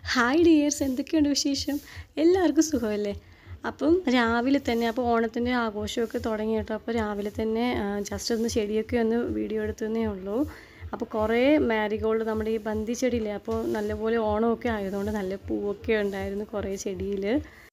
hi dears എന്തൊക്കെയുണ്ട് വിശേഷം എല്ലാവർക്കും സുഖമല്ലേ അപ്പം രാവിലെ തന്നെ അപ്പോൾ ഓണത്തിൻ്റെ ആഘോഷമൊക്കെ തുടങ്ങി കേട്ടോ അപ്പോൾ രാവിലെ തന്നെ ജസ്റ്റ് ഒന്ന് ചെടിയൊക്കെ ഒന്ന് വീഡിയോ എടുത്തതേ ഉള്ളൂ അപ്പോൾ കുറേ മാരിഗോൾഡ് നമ്മുടെ ഈ ബന്ദി ചെടിയില്ലേ അപ്പോൾ നല്ലപോലെ ഓണമൊക്കെ ആയതുകൊണ്ട് നല്ല പൂവൊക്കെ ഉണ്ടായിരുന്നു കുറേ ചെടിയിൽ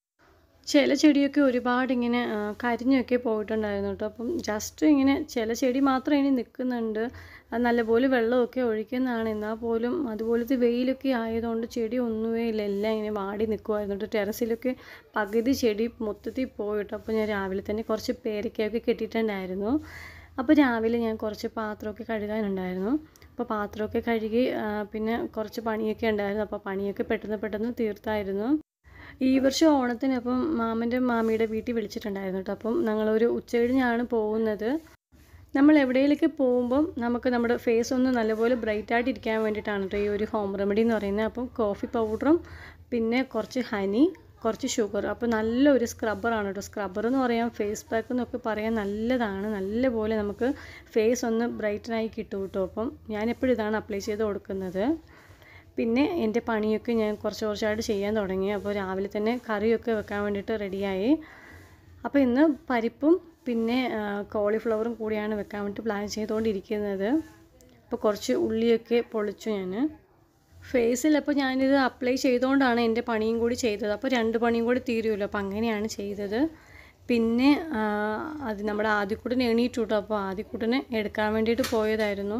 ചില ചെടിയൊക്കെ ഒരുപാട് ഇങ്ങനെ ആ, കരിഞ്ഞൊക്കെ പോയിട്ടുണ്ടായിരുന്നു കേട്ടോ അപ്പം ജസ്റ്റ് ഇങ്ങനെ ചില ചെടി മാത്രം ഇനി നിൽക്കുന്നുണ്ട് അത് നല്ലപോലെ വെള്ളമൊക്കെ ഒഴിക്കുന്നതാണ് എന്നാൽ പോലും അതുപോലത്തെ വെയിലൊക്കെ ആയതുകൊണ്ട് ചെടി ഒന്നുമേ ഇല്ല എല്ലാം ഇങ്ങനെ വാടി നിൽക്കുമായിരുന്നു കേട്ടോ ടെറസിലൊക്കെ പകുതി ചെടി മൊത്തത്തിൽ പോയിട്ടോ അപ്പോൾ ഞാൻ രാവിലെ തന്നെ കുറച്ച് പേരയ്ക്കൊക്കെ കെട്ടിയിട്ടുണ്ടായിരുന്നു അപ്പോൾ രാവിലെ ഞാൻ കുറച്ച് പാത്രമൊക്കെ കഴുകാനുണ്ടായിരുന്നു അപ്പോൾ പാത്രമൊക്കെ കഴുകി ആ, പിന്നെ കുറച്ച് പണിയൊക്കെ ഉണ്ടായിരുന്നു അപ്പോൾ പണിയൊക്കെ പെട്ടെന്ന് പെട്ടെന്ന് തീർത്തായിരുന്നു ഈ വർഷം ഓണത്തിന് അപ്പം മാമൻ്റെ മാമിയുടെ വീട്ടിൽ വിളിച്ചിട്ടുണ്ടായിരുന്നു കേട്ടോ അപ്പം ഞങ്ങളൊരു ഉച്ചകഴിഞ്ഞാണ് പോകുന്നത് നമ്മൾ എവിടെയെങ്കിലൊക്കെ പോകുമ്പം നമുക്ക് നമ്മുടെ ഫേസ് ഒന്ന് നല്ലപോലെ ബ്രൈറ്റ് ആയിട്ട് ഇരിക്കാൻ വേണ്ടിയിട്ടാണ് കേട്ടോ ഈ ഒരു ഹോം റെമഡി എന്ന് പറയുന്നത് അപ്പം കോഫി പൗഡറും പിന്നെ കുറച്ച് ഹനി കുറച്ച് ഷുഗർ അപ്പോൾ നല്ലൊരു സ്ക്രബ്ബറാണ് കേട്ടോ സ്ക്രബ്ബർ എന്ന് പറയാം ഫേസ് പാക്ക് എന്നൊക്കെ പറയാൻ നല്ലതാണ് നല്ലപോലെ നമുക്ക് ഫേസ് ഒന്ന് ബ്രൈറ്റനായി കിട്ടും കേട്ടോ അപ്പം ഞാനെപ്പോഴും ഇതാണ് അപ്ലൈ ചെയ്ത് കൊടുക്കുന്നത് പിന്നെ എൻ്റെ പണിയൊക്കെ ഞാൻ കുറച്ച് കുറച്ചായിട്ട് ചെയ്യാൻ തുടങ്ങി അപ്പോൾ രാവിലെ തന്നെ കറിയൊക്കെ വെക്കാൻ വേണ്ടിയിട്ട് റെഡിയായി അപ്പോൾ ഇന്ന് പരിപ്പും പിന്നെ ആ, കോളിഫ്ലവറും കൂടിയാണ് വെക്കാൻ വേണ്ടി പ്ലാൻ ചെയ്തുകൊണ്ടിരിക്കുന്നത് അപ്പോൾ കുറച്ച് ഉള്ളിയൊക്കെ പൊളിച്ചു ഞാൻ ഫേസിൽ അപ്പോൾ ഞാനിത് അപ്ലൈ ചെയ്തുകൊണ്ടാണ് എൻ്റെ പണിയും കൂടി ചെയ്തത് അപ്പോൾ രണ്ട് പണിയും കൂടി തീരുമല്ലോ അപ്പോൾ അങ്ങനെയാണ് ചെയ്തത് പിന്നെ ആ, അത് നമ്മുടെ ആദ്യക്കുട്ടനെ എണീറ്റു കേട്ടോ അപ്പോൾ ആദ്യക്കുട്ടനെ എടുക്കാൻ വേണ്ടിയിട്ട് പോയതായിരുന്നു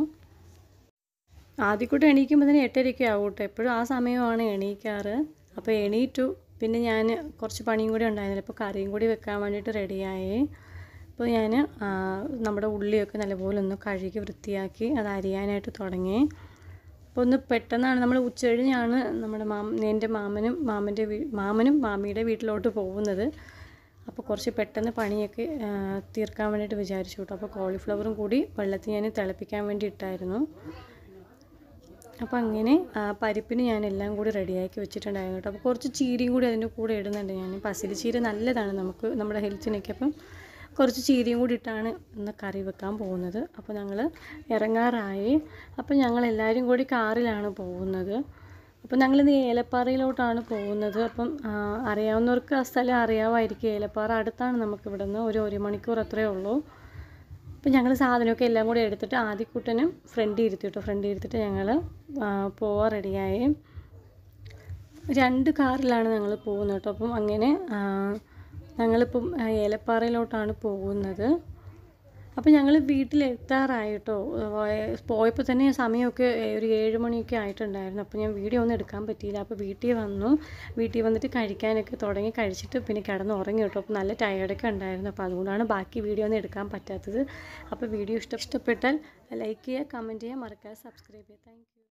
ആദ്യക്കൂട്ട് എണീക്കുമ്പോൾ തന്നെ എട്ടരയ്ക്ക് ആവും കേട്ടോ എപ്പോഴും ആ സമയമാണ് എണീക്കാറ് അപ്പോൾ എണീറ്റു പിന്നെ ഞാൻ കുറച്ച് പണിയും കൂടി ഉണ്ടായിരുന്നില്ല അപ്പോൾ കറിയും കൂടി വെക്കാൻ വേണ്ടിയിട്ട് റെഡിയായി അപ്പോൾ ഞാൻ നമ്മുടെ ഉള്ളിയൊക്കെ നല്ലപോലെ ഒന്ന് കഴുകി വൃത്തിയാക്കി അത് അരിയാനായിട്ട് തുടങ്ങി അപ്പോൾ ഒന്ന് പെട്ടെന്നാണ് നമ്മൾ ഉച്ചകഴിഞ്ഞാണ് നമ്മുടെ മാം എൻ്റെ മാമനും മാമൻ്റെ വീ മാമനും മാമിയുടെ വീട്ടിലോട്ട് പോകുന്നത് അപ്പോൾ കുറച്ച് പെട്ടെന്ന് പണിയൊക്കെ ആ, തീർക്കാൻ വേണ്ടിയിട്ട് വിചാരിച്ചു കേട്ടോ അപ്പോൾ കോളിഫ്ലവറും കൂടി വെള്ളത്തിൽ ഞാൻ തിളപ്പിക്കാൻ വേണ്ടി ഇട്ടായിരുന്നു അപ്പോൾ അങ്ങനെ ആ, പരിപ്പിന് ഞാൻ എല്ലാം കൂടി റെഡിയാക്കി വെച്ചിട്ടുണ്ടായിരുന്നു കേട്ടോ അപ്പോൾ കുറച്ച് ചീരയും കൂടി അതിൻ്റെ കൂടെ ഇടുന്നുണ്ട് ഞാൻ പസിലി ചീര നല്ലതാണ് നമുക്ക് നമ്മുടെ ഹെൽത്തിനൊക്കെ അപ്പം കുറച്ച് ചീരയും കൂടി ഇട്ടാണ് ഇന്ന് കറി വെക്കാൻ പോകുന്നത് അപ്പോൾ ഞങ്ങൾ ഇറങ്ങാറായി അപ്പോൾ ഞങ്ങൾ എല്ലാവരും കൂടി കാറിലാണ് പോകുന്നത് അപ്പോൾ ഞങ്ങളിന്ന് ഏലപ്പാറയിലോട്ടാണ് പോകുന്നത് അപ്പം ആ, അറിയാവുന്നവർക്ക് ആ സ്ഥലം അറിയാമായിരിക്കും ഏലപ്പാറ അടുത്താണ് നമുക്ക് ഇവിടെ നിന്ന് ഒരു ഒരു മണിക്കൂർ അത്രയേ ഉള്ളൂ അപ്പം ഞങ്ങൾ സാധനമൊക്കെ എല്ലാം കൂടി എടുത്തിട്ട് ആദ്യക്കൂട്ടനും ഫ്രണ്ട് ഇരുത്തി കേട്ടോ ഫ്രണ്ട് ഇരുത്തിട്ട് ഞങ്ങൾ പോവാൻ റെഡിയായി രണ്ട് കാറിലാണ് ഞങ്ങൾ പോകുന്നത് കേട്ടോ അപ്പം അങ്ങനെ ആ, ഞങ്ങളിപ്പം ആ, ഏലപ്പാറയിലോട്ടാണ് പോകുന്നത് അപ്പം ഞങ്ങൾ വീട്ടിലെത്താറായി കേട്ടോ പോയപ്പോൾ തന്നെ സമയമൊക്കെ ഒരു ഏഴ് മണിയൊക്കെ ആയിട്ടുണ്ടായിരുന്നു അപ്പോൾ ഞാൻ വീഡിയോ ഒന്നും എടുക്കാൻ പറ്റിയില്ല അപ്പോൾ വീട്ടിൽ വന്നു വീട്ടിൽ വന്നിട്ട് കഴിക്കാനൊക്കെ തുടങ്ങി കഴിച്ചിട്ട് പിന്നെ കിടന്ന് ഉറങ്ങി കേട്ടോ അപ്പോൾ നല്ല ടയേർഡൊക്കെ ഉണ്ടായിരുന്നു അപ്പോൾ അതുകൊണ്ടാണ് ബാക്കി വീഡിയോ ഒന്നും എടുക്കാൻ പറ്റാത്തത് അപ്പോൾ വീഡിയോ ഇഷ്ടം ഇഷ്ടപ്പെട്ടാൽ ലൈക്ക് ചെയ്യുക കമൻറ്റ് ചെയ്യുക മറക്കാതെ സബ്സ്ക്രൈബ് ചെയ്യുക താങ്ക്